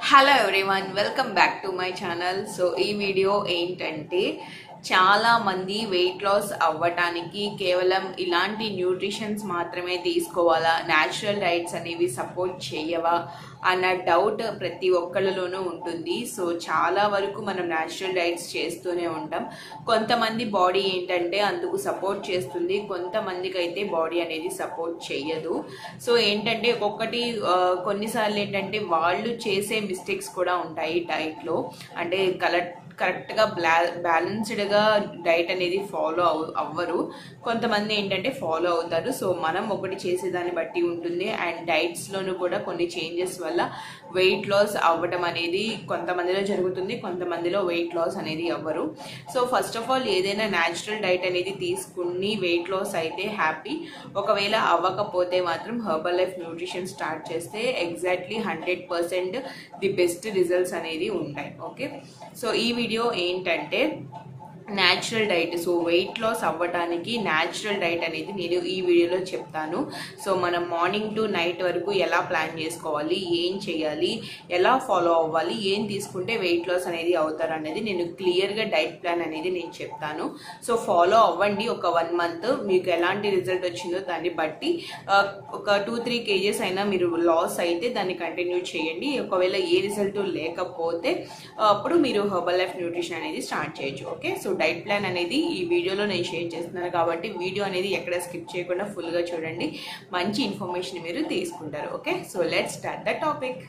hello everyone welcome back to my channel so ఈ video ఏంటంటే చాలా మంది వెయిట్ లాస్ అవ్వటానికి కేవలం ఇలాంటి న్యూట్రిషన్స్ మాత్రమే తీసుకోవాలా న్యాచురల్ డైట్స్ అనేవి సపోర్ట్ చేయవా అన్న డౌట్ ప్రతి ఒక్కళ్ళలోనూ ఉంటుంది సో చాలా వరకు మనం న్యాచురల్ డైట్స్ చేస్తూనే ఉంటాం కొంతమంది బాడీ ఏంటంటే అందుకు సపోర్ట్ చేస్తుంది కొంతమందికి అయితే బాడీ అనేది సపోర్ట్ చేయదు సో ఏంటంటే ఒక్కొక్కటి ఆ, కొన్నిసార్లు ఏంటంటే వాళ్ళు చేసే మిస్టేక్స్ కూడా ఉంటాయి డైట్లో అంటే కలర్ కరెక్ట్గా బ్లా బ్యాలెన్స్డ్గా డైట్ అనేది ఫాలో అవ్ అవ్వరు కొంతమంది ఏంటంటే ఫాలో అవుతారు సో మనం ఒకటి చేసేదాన్ని బట్టి ఉంటుంది అండ్ డైట్స్లోనూ కూడా కొన్ని చేంజెస్ వల్ల వెయిట్ లాస్ అవ్వడం అనేది కొంతమందిలో జరుగుతుంది కొంతమందిలో వెయిట్ లాస్ అనేది అవ్వరు సో ఫస్ట్ ఆఫ్ ఆల్ ఏదైనా న్యాచురల్ డైట్ అనేది తీసుకుని వెయిట్ లాస్ అయితే హ్యాపీ ఒకవేళ అవ్వకపోతే మాత్రం హర్బల్ లైఫ్ న్యూట్రిషన్ స్టార్ట్ చేస్తే exactly hundred percent the best results అనేది ఉంటాయి ఓకే సో ఈ వీడియో ఏంటంటే natural diet so weight loss అవ్వడానికి న్యాచురల్ డైట్ అనేది నేను ఈ వీడియోలో చెప్తాను సో మనం మార్నింగ్ టు నైట్ వరకు ఎలా ప్లాన్ చేసుకోవాలి ఏం చేయాలి ఎలా ఫాలో అవ్వాలి ఏం తీసుకుంటే వెయిట్ లాస్ అనేది అవుతారు అనేది నేను క్లియర్గా డైట్ ప్లాన్ అనేది నేను చెప్తాను సో ఫాలో అవ్వండి ఒక వన్ మంత్ మీకు ఎలాంటి రిజల్ట్ వచ్చిందో దాన్ని బట్టి ఆ, ఒక టూ త్రీ కేజెస్ అయినా మీరు లాస్ అయితే దాన్ని కంటిన్యూ చేయండి ఒకవేళ ఏ రిజల్ట్ లేకపోతే ఆ, అప్పుడు మీరు హర్బల్ లైఫ్ న్యూట్రిషన్ అనేది స్టార్ట్ చేయొచ్చు ఓకే సో డైట్ ప్లాన్ అనేది ఈ వీడియోలో నేను షేర్ చేస్తున్నాను కాబట్టి వీడియో అనేది ఎక్కడ స్కిప్ చేయకుండా ఫుల్గా చూడండి మంచి ఇన్ఫర్మేషన్ మీరు తీసుకుంటారు okay so let start the topic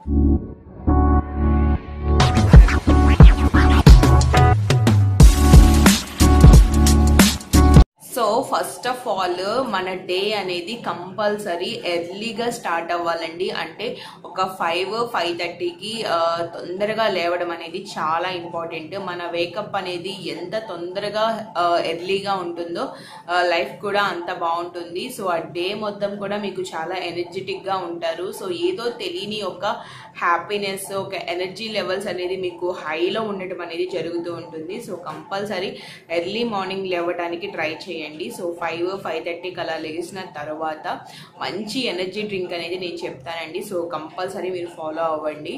so first of all మన డే అనేది కంపల్సరీ ఎర్లీగా స్టార్ట్ అవ్వాలండి అంటే ఒక ఫైవ్ ఫైవ్ థర్టీకి తొందరగా లేవడం అనేది చాలా ఇంపార్టెంట్ మన వేకప్ అనేది ఎంత తొందరగా ఎర్లీగా ఉంటుందో లైఫ్ కూడా అంత బాగుంటుంది సో ఆ డే మొత్తం కూడా మీకు చాలా ఎనర్జెటిక్గా ఉంటారు సో ఏదో తెలియని ఒక హ్యాపీనెస్ ఒక ఎనర్జీ లెవెల్స్ అనేది మీకు హైలో ఉండటం అనేది జరుగుతూ ఉంటుంది సో కంపల్సరీ ఎర్లీ మార్నింగ్ లేవడానికి ట్రై చేయండి సో ఫైవ్ ఫైవ్ థర్టీకి అలా లేచిన తర్వాత మంచి ఎనర్జీ డ్రింక్ అనేది నేను చెప్తానండి సో కంపల్సరీ మీరు ఫాలో అవ్వండి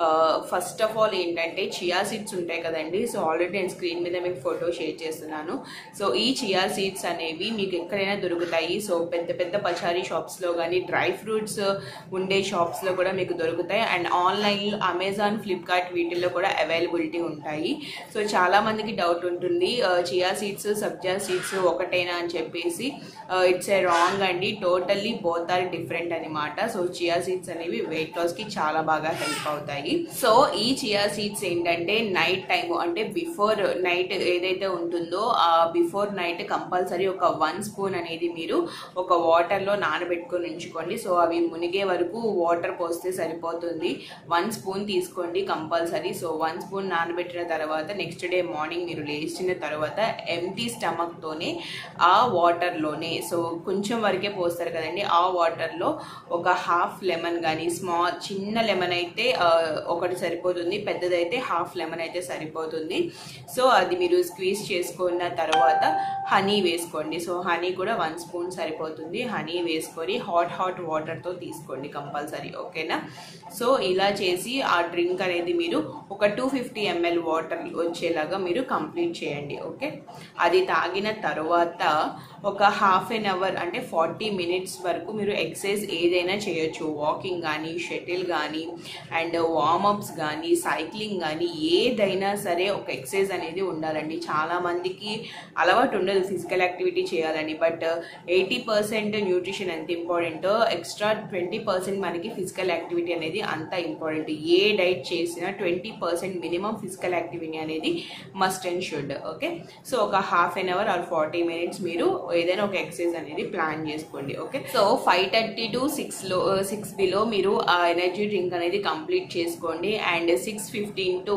ఫస్ట్ ఆఫ్ ఆల్ ఏంటంటే చియా సీడ్స్ ఉంటాయి కదండి సో ఆల్రెడీ నేను స్క్రీన్ మీద మీకు ఫోటో షేర్ చేస్తున్నాను సో ఈ చియా సీడ్స్ అనేవి మీకు ఎక్కడైనా దొరుకుతాయి సో పెద్ద పెద్ద పచారీ షాప్స్లో కానీ డ్రై ఫ్రూట్స్ ఉండే షాప్స్లో కూడా మీకు దొరుకుతాయి అండ్ ఆన్లైన్ అమెజాన్ ఫ్లిప్కార్ట్ వీటిల్లో కూడా అవైలబిలిటీ ఉంటాయి సో చాలా మందికి డౌట్ ఉంటుంది చియా సీడ్స్ సబ్జా సీడ్స్ ఒకటేనా అని చెప్పేసి ఇట్స్ ఏ రాంగ్ అండి టోటల్లీ బోత్ ఆర్ డిఫరెంట్ అనమాట సో చియా సీడ్స్ అనేవి వెయిట్ లాస్ కి చాలా బాగా హెల్ప్ అవుతాయి సో ఈ చియా సీడ్స్ ఏంటంటే నైట్ టైం అంటే బిఫోర్ నైట్ ఏదైతే ఉంటుందో ఆ బిఫోర్ నైట్ కంపల్సరీ ఒక వన్ స్పూన్ అనేది మీరు ఒక వాటర్ లో నానబెట్టుకొని ఉంచుకోండి సో అవి మునిగే వరకు వాటర్ పోస్తే సరిపోతుంది వన్ స్పూన్ తీసుకోండి కంపల్సరీ సో వన్ స్పూన్ నానబెట్టిన తర్వాత నెక్స్ట్ డే మార్నింగ్ మీరు లేచిన తర్వాత ఎంటీ స్టమక్ తోనే ఆ వాటర్ లోనే సో కొంచెం వరకే పోస్తారు కదండి ఆ వాటర్ లో ఒక హాఫ్ లెమన్ కానీ స్మాల్ చిన్న లెమన్ అయితే ఆ, ఒకటి సరిపోతుంది పెద్దదైతే హాఫ్ లెమన్ అయితే సరిపోతుంది సో అది మీరు స్క్వీజ్ చేసుకున్న తర్వాత హనీ వేసుకోండి సో హనీ కూడా వన్ స్పూన్ సరిపోతుంది హనీ వేసుకొని హాట్ హాట్ వాటర్తో తీసుకోండి కంపల్సరీ ఓకేనా సో ఇలా చేసి ఆ డ్రింక్ అనేది మీరు ఒక టూ ఫిఫ్టీ ఎంఎల్ వాటర్ వచ్చేలాగా మీరు కంప్లీట్ చేయండి ఓకే అది తాగిన తర్వాత ఒక హాఫ్ ఎన్ అవర్ అంటే ఫార్టీ మినిట్స్ వరకు మీరు ఎక్సర్సైజ్ ఏదైనా చేయొచ్చు వాకింగ్ కానీ షటిల్ కానీ అండ్ వార్మప్స్ కానీ సైక్లింగ్ కానీ ఏదైనా సరే ఒక ఎక్సర్సైజ్ అనేది ఉండాలండి చాలా మందికి అలవాటు ఉండదు ఫిజికల్ యాక్టివిటీ చేయాలని బట్ ఎయిటీ పర్సెంట్ న్యూట్రిషన్ ఎంత ఇంపార్టెంటో ఎక్స్ట్రా ట్వంటీ పర్సెంట్ మనకి ఫిజికల్ యాక్టివిటీ అనేది అంత ఇంపార్టెంట్ ఏ డైట్ చేసినా twenty percent minimum physical activity అనేది must and should okay so ఒక half an hour or forty minutes మీరు ఏదైనా ఒక ఎక్సర్సైజ్ అనేది ప్లాన్ చేసుకోండి okay so five thirty to six లో సిక్స్ బిలో మీరు ఆ ఎనర్జీ డ్రింక్ అనేది కంప్లీట్ చేసుకోండి and six fifteen to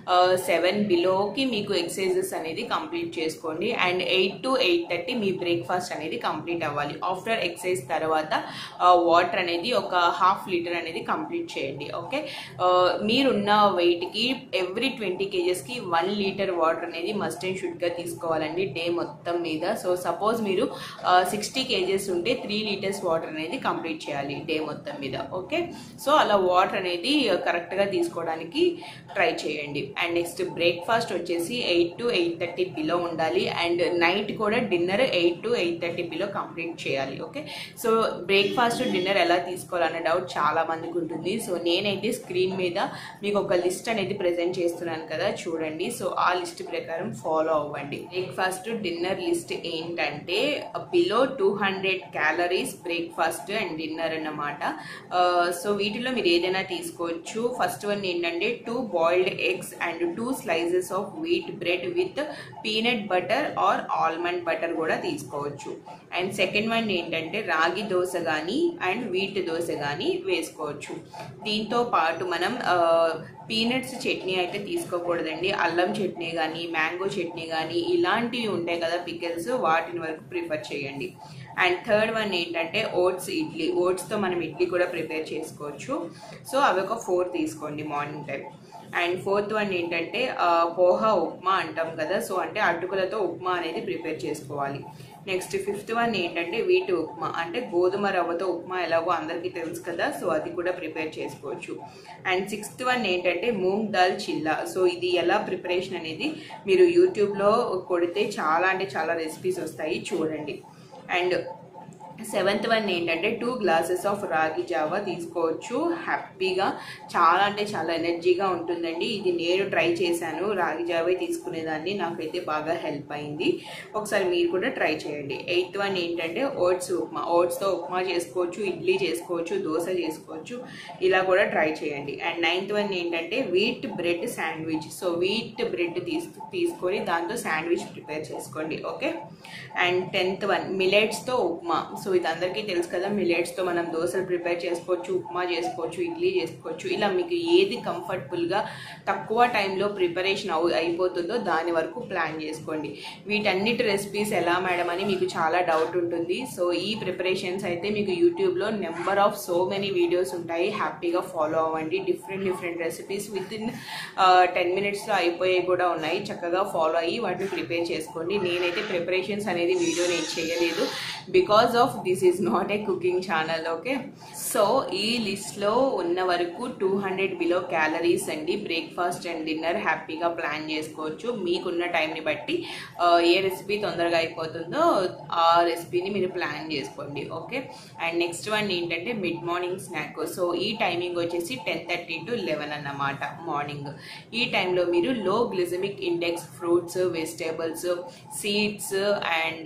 seven బిలోకి మీకు ఎక్సర్సైజెస్ అనేది కంప్లీట్ చేసుకోండి and eight to eight thirty మీ బ్రేక్ఫాస్ట్ అనేది కంప్లీట్ అవ్వాలి ఆఫ్టర్ ఎక్సర్సైజ్ తర్వాత వాటర్ అనేది ఒక హాఫ్ లీటర్ అనేది కంప్లీట్ చేయండి ఓకే మీరున్న వెయిట్కి ఎవ్రీ ట్వంటీ కేజెస్కి వన్ లీటర్ వాటర్ అనేది మస్ట్ అండ్ షుడ్గా తీసుకోవాలండి డే మొత్తం మీద సో సపోజ్ సపోజ్ మీరు సిక్స్టీ కేజెస్ ఉంటే త్రీ లీటర్స్ వాటర్ అనేది కంప్లీట్ చేయాలి డే మొత్తం మీద ఓకే సో అలా వాటర్ అనేది కరెక్ట్గా తీసుకోవడానికి ట్రై చేయండి అండ్ నెక్స్ట్ బ్రేక్ఫాస్ట్ వచ్చేసి eight to eight thirty below ఉండాలి అండ్ నైట్ కూడా dinner eight to eight thirty below complete చేయాలి ఓకే సో బ్రేక్ఫాస్ట్ డిన్నర్ ఎలా తీసుకోవాలనే డౌట్ చాలా మందికి ఉంటుంది సో నేనైతే స్క్రీన్ మీద మీకు ఒక లిస్ట్ అనేది ప్రెజెంట్ చేస్తున్నాను కదా చూడండి సో ఆ లిస్ట్ ప్రకారం ఫాలో అవ్వండి బ్రేక్ఫాస్ట్ డిన్నర్ లిస్ట్ ఏంటంటే below two hundred calories breakfast and dinner అన్నమాట సో వీటిలో మీరు ఏదైనా తీసుకోవచ్చు ఫస్ట్ వన్ ఏంటంటే two boiled eggs and two slices of wheat bread with peanut butter or almond butter కూడా తీసుకోవచ్చు అండ్ సెకండ్ వన్ ఏంటంటే రాగి దోశ కానీ అండ్ వీట్ దోశ కానీ వేసుకోవచ్చు దీంతో పాటు మనం పీనట్స్ చట్నీ అయితే తీసుకోకూడదండి అల్లం చట్నీ కానీ మ్యాంగో చట్నీ కానీ ఇలాంటివి ఉంటాయి కదా పికిల్స్ వాటిని వరకు ప్రిఫర్ చేయండి అండ్ థర్డ్ వన్ ఏంటంటే ఓట్స్ ఇడ్లీ ఓట్స్తో మనం ఇడ్లీ కూడా ప్రిపేర్ చేసుకోవచ్చు సో అవి ఒక ఫోర్ తీసుకోండి morning time and fourth one ఏంటంటే ఆ, పోహా ఉప్మా అంటాం కదా సో అంటే అటుకులతో ఉప్మా అనేది ప్రిపేర్ చేసుకోవాలి నెక్స్ట్ ఫిఫ్త్ వన్ ఏంటంటే వీటి ఉప్మా అంటే గోధుమ రవ్వతో ఉప్మా ఎలాగో అందరికీ తెలుసు కదా సో అది కూడా ప్రిపేర్ చేసుకోవచ్చు అండ్ సిక్స్త్ వన్ ఏంటంటే మూంగ్ దాల్ చిల్లా సో ఇది ఎలా ప్రిపరేషన్ అనేది మీరు యూట్యూబ్లో కొడితే చాలా అంటే చాలా రెసిపీస్ వస్తాయి చూడండి అండ్ సెవెంత్ వన్ ఏంటంటే two glasses of ragi java తీసుకోవచ్చు హ్యాపీగా చాలా అంటే చాలా ఎనర్జీగా ఉంటుందండి ఇది నేను ట్రై చేశాను రాగి జావే తీసుకునేదాన్ని నాకైతే బాగా హెల్ప్ అయింది ఒకసారి మీరు కూడా ట్రై చేయండి ఎయిత్ వన్ ఏంటంటే ఓట్స్ ఉప్మా ఓట్స్తో ఉప్మా చేసుకోవచ్చు ఇడ్లీ చేసుకోవచ్చు దోశ చేసుకోవచ్చు ఇలా కూడా ట్రై చేయండి అండ్ నైన్త్ వన్ ఏంటంటే wheat bread sandwich so wheat bread తీసు తీసుకొని దాంతో శాండ్విచ్ ప్రిపేర్ చేసుకోండి ఓకే అండ్ టెన్త్ వన్ మిలెట్స్తో ఉప్మా సో ఇది అందరికీ తెలుసు కదా మిలెట్స్తో మనం దోశలు ప్రిపేర్ చేసుకోవచ్చు ఉప్మా చేసుకోవచ్చు ఇడ్లీ చేసుకోవచ్చు ఇలా మీకు ఏది కంఫర్టబుల్గా తక్కువ టైంలో ప్రిపరేషన్ అవు అయిపోతుందో దాని వరకు ప్లాన్ చేసుకోండి వీటన్నిటి రెసిపీస్ ఎలా మేడం అని మీకు చాలా డౌట్ ఉంటుంది సో ఈ ప్రిపరేషన్స్ అయితే మీకు యూట్యూబ్లో number of so many videos ఉంటాయి హ్యాపీగా ఫాలో అవ్వండి different different recipes with in ten మినిట్స్లో అయిపోయేవి కూడా ఉన్నాయి చక్కగా ఫాలో అయ్యి వాటిని ప్రిపేర్ చేసుకోండి నేనైతే ప్రిపరేషన్స్ అనేది వీడియో నేను చేయలేదు because of this is not a cooking channel okay so ఈ లిస్ట్లో ఉన్న వరకు టూ హండ్రెడ్ బిలో క్యాలరీస్ అండి బ్రేక్ఫాస్ట్ అండ్ డిన్నర్ హ్యాపీగా ప్లాన్ చేసుకోవచ్చు మీకున్న టైంని బట్టి ఆ, ఏ రెసిపీ తొందరగా అయిపోతుందో ఆ రెసిపీని మీరు ప్లాన్ చేసుకోండి ఓకే అండ్ నెక్స్ట్ వన్ ఏంటంటే మిడ్ మార్నింగ్ స్నాక్ సో ఈ టైమింగ్ వచ్చేసి టెన్ థర్టీ టు లెవెన్ అన్నమాట మార్నింగ్ ఈ టైంలో మీరు low glycemic index fruits vegetables seeds and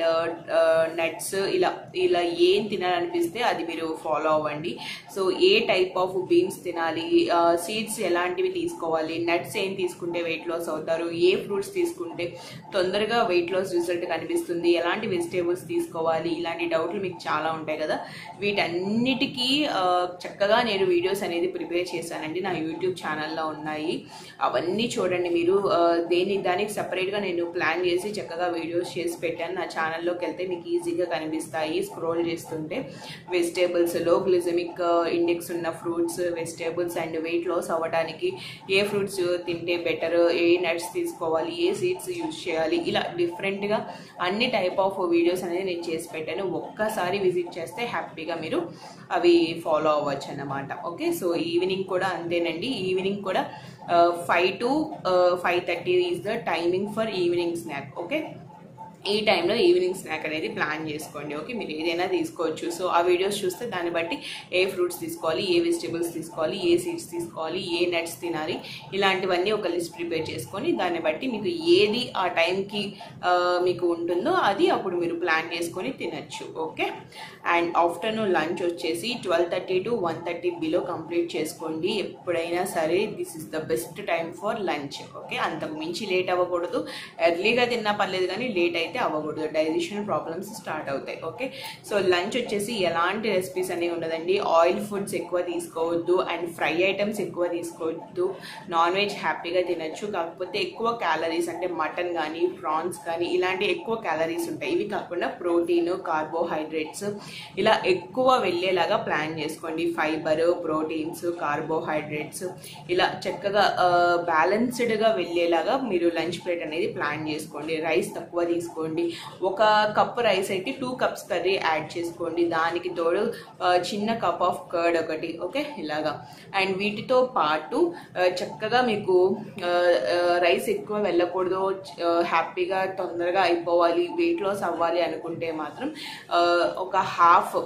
nuts ఇలా ఇలా ఏం తినాలనిపిస్తే అది మీరు ఫాలో అవ్వండి సో ఏ టైప్ ఆఫ్ బీన్స్ తినాలి సీడ్స్ ఎలాంటివి తీసుకోవాలి నట్స్ ఏం తీసుకుంటే వెయిట్ లాస్ అవుతారు ఏ ఫ్రూట్స్ తీసుకుంటే తొందరగా వెయిట్ లాస్ రిజల్ట్ కనిపిస్తుంది ఎలాంటి వెజిటేబుల్స్ తీసుకోవాలి ఇలాంటి డౌట్లు మీకు చాలా ఉంటాయి కదా వీటన్నిటికీ ఆ, చక్కగా నేను వీడియోస్ అనేది ప్రిపేర్ చేశానండి నా యూట్యూబ్ ఛానల్లో ఉన్నాయి అవన్నీ చూడండి మీరు ఆ, దేని దానికి సపరేట్గా నేను ప్లాన్ చేసి చక్కగా వీడియోస్ చేసి పెట్టాను నా ఛానల్లోకి వెళ్తే మీకు ఈజీగా కనిపిస్తాయి స్క్రోల్ చేస్తుంటే వెజిటేబుల్స్ లో గ్లిజమిక్ ఇండెక్స్ ఉన్న fruits vegetables and weight loss అవ్వడానికి ఏ ఫ్రూట్స్ తింటే బెటర్ ఏ నట్స్ తీసుకోవాలి ఏ సీడ్స్ యూజ్ చేయాలి ఇలా డిఫరెంట్గా అన్ని టైప్ ఆఫ్ వీడియోస్ అనేది నేను చేసి పెట్టాను ఒక్కసారి విజిట్ చేస్తే హ్యాపీగా మీరు అవి ఫాలో అవ్వచ్చు అన్నమాట ఓకే సో ఈవినింగ్ కూడా అంతేనండి ఈవినింగ్ కూడా five to five thirty is the timing for evening snack okay ఈ టైంలో ఈవినింగ్ స్నాక్ అనేది ప్లాన్ చేసుకోండి ఓకే మీరు ఏదైనా తీసుకోవచ్చు సో ఆ వీడియోస్ చూస్తే దాన్ని బట్టి ఏ ఫ్రూట్స్ తీసుకోవాలి ఏ వెజిటేబుల్స్ తీసుకోవాలి ఏ సీడ్స్ తీసుకోవాలి ఏ నట్స్ తినాలి ఇలాంటివన్నీ ఒక లిస్ట్ ప్రిపేర్ చేసుకొని దాన్ని బట్టి మీకు ఏది ఆ టైంకి మీకు ఉంటుందో అది అప్పుడు మీరు ప్లాన్ చేసుకొని తినచ్చు ఓకే అండ్ ఆఫ్టర్నూన్ లంచ్ వచ్చేసి twelve thirty to one thirty below complete చేసుకోండి ఎప్పుడైనా సరే this is the best time for lunch okay అంతకు మించి లేట్ అవ్వకూడదు ఎర్లీగా తిన్నా పర్లేదు కానీ లేట్ అయితే అవ్వకూడదు డైజెషన్ ప్రాబ్లమ్స్ స్టార్ట్ అవుతాయి ఓకే సో లంచ్ వచ్చేసి ఎలాంటి రెసిపీస్ అనేవి ఉండదండి ఆయిల్ ఫుడ్స్ ఎక్కువ తీసుకోవద్దు అండ్ ఫ్రై ఐటమ్స్ ఎక్కువ తీసుకోవద్దు నాన్ వెజ్ హ్యాపీగా తినచ్చు కాకపోతే ఎక్కువ క్యాలరీస్ అంటే మటన్ కానీ ప్రాన్స్ కానీ ఇలాంటి ఎక్కువ క్యాలరీస్ ఉంటాయి ఇవి కాకుండా ప్రోటీన్ కార్బోహైడ్రేట్స్ ఇలా ఎక్కువ వెళ్ళేలాగా ప్లాన్ చేసుకోండి ఫైబర్ ప్రోటీన్స్ కార్బోహైడ్రేట్స్ ఇలా చక్కగా బ్యాలెన్స్డ్గా వెళ్ళేలాగా మీరు లంచ్ ప్లేట్ అనేది ప్లాన్ చేసుకోండి రైస్ తక్కువ తీసుకోండి చేసుకోండి ఒక కప్ రైస్ అయితే టూ కప్స్ కర్రీ యాడ్ చేసుకోండి దానికి తోడు ఆ, చిన్న కప్ ఆఫ్ కర్డ్ ఒకటి ఓకే ఇలాగా అండ్ వీటితో పాటు ఆ, చక్కగా మీకు రైస్ ఎక్కువ వెళ్ళకూడదు ఆ, హ్యాపీగా తొందరగా అయిపోవాలి వెయిట్ లాస్ అవ్వాలి అనుకుంటే మాత్రం ఆ, ఒక హాఫ్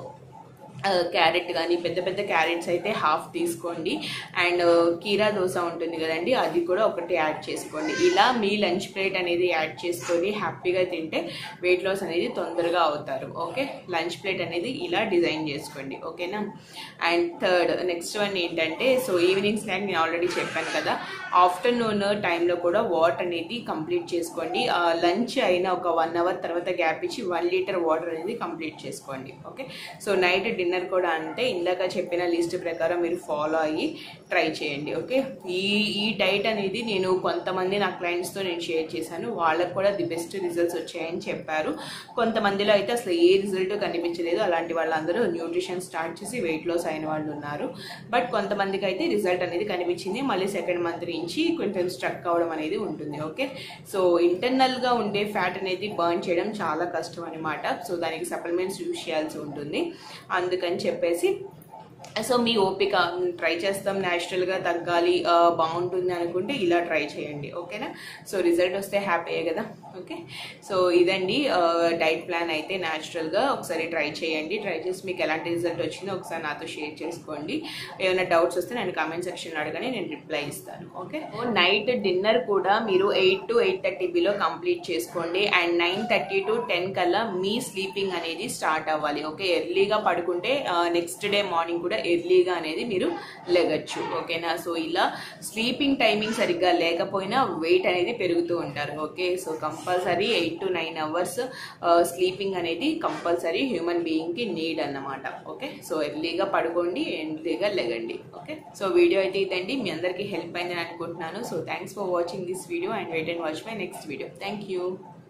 క్యారెట్ కానీ పెద్ద పెద్ద క్యారెట్స్ అయితే హాఫ్ తీసుకోండి అండ్ కీరా దోశ ఉంటుంది కదండి అది కూడా ఒకటి యాడ్ చేసుకోండి ఇలా మీ లంచ్ ప్లేట్ అనేది యాడ్ చేసుకొని హ్యాపీగా తింటే వెయిట్ లాస్ అనేది తొందరగా అవుతారు ఓకే లంచ్ ప్లేట్ అనేది ఇలా డిజైన్ చేసుకోండి ఓకేనా అండ్ థర్డ్ నెక్స్ట్ వన్ ఏంటంటే సో ఈవినింగ్ స్నాక్ నేను ఆల్రెడీ చెప్పాను కదా ఆఫ్టర్నూన్ టైంలో కూడా వాటర్ అనేది కంప్లీట్ చేసుకోండి లంచ్ అయిన ఒక వన్ అవర్ తర్వాత గ్యాప్ ఇచ్చి వన్ లీటర్ వాటర్ అనేది కంప్లీట్ చేసుకోండి ఓకే సో నైట్ డిన్నర్ కూడా అంటే ఇందాక చెప్పిన లిస్ట్ ప్రకారం మీరు ఫాలో అయ్యి ట్రై చేయండి ఓకే ఈ ఈ డైట్ అనేది నేను కొంతమంది నా క్లయింట్స్తో నేను షేర్ చేశాను వాళ్ళకు కూడా ది బెస్ట్ రిజల్ట్స్ వచ్చాయని చెప్పారు కొంతమందిలో అయితే అసలు ఏ రిజల్ట్ కనిపించలేదు అలాంటి వాళ్ళందరూ న్యూట్రిషన్ స్టార్ట్ చేసి వెయిట్ లాస్ అయిన వాళ్ళు ఉన్నారు బట్ కొంతమందికి అయితే రిజల్ట్ అనేది కనిపించింది మళ్ళీ సెకండ్ మంత్ నుంచి కొంచెం స్ట్రక్ అవ్వడం అనేది ఉంటుంది ఓకే సో ఇంటర్నల్గా ఉండే ఫ్యాట్ అనేది బర్న్ చేయడం చాలా కష్టం అనమాట సో దానికి సప్లిమెంట్స్ యూజ్ చేయాల్సి ఉంటుంది అందుకని చెప్పేసి సో మీ ఓపిక ట్రై చేస్తాం న్యాచురల్గా తగ్గాలి ఆ, బాగుంటుంది అనుకుంటే ఇలా ట్రై చేయండి ఓకేనా సో రిజల్ట్ వస్తే హ్యాపీయే కదా ఓకే సో ఇదండి డైట్ ప్లాన్ అయితే న్యాచురల్గా ఒకసారి ట్రై చేయండి ట్రై చేసి మీకు ఎలాంటి రిజల్ట్ వచ్చిందో ఒకసారి నాతో షేర్ చేసుకోండి ఏమైనా డౌట్స్ వస్తే నేను కామెంట్ సెక్షన్లో అడగని నేను రిప్లై ఇస్తాను ఓకే నైట్ డిన్నర్ కూడా మీరు eight to eight thirty below complete చేసుకోండి and nine thirty to ten కల్లా మీ స్లీపింగ్ అనేది స్టార్ట్ అవ్వాలి ఓకే ఎర్లీగా పడుకుంటే నెక్స్ట్ డే మార్నింగ్ కూడా ఎర్లీగా అనేది మీరు లెగచ్చు ఓకేనా సో ఇలా స్లీపింగ్ టైమింగ్ సరిగ్గా లేకపోయినా వెయిట్ అనేది పెరుగుతూ ఉంటారు okay so compulsory eight to nine hours sleeping అనేది కంపల్సరీ హ్యూమన్ బీయింగ్కి నీడ్ అన్నమాట ఓకే సో ఎర్లీగా పడుకోండి ఎర్లీగా లెగండి ఓకే సో వీడియో అయితే ఇదండి మీ అందరికీ హెల్ప్ అయిందని అనుకుంటున్నాను so thanks for watching this video and wait and watch my next video thank you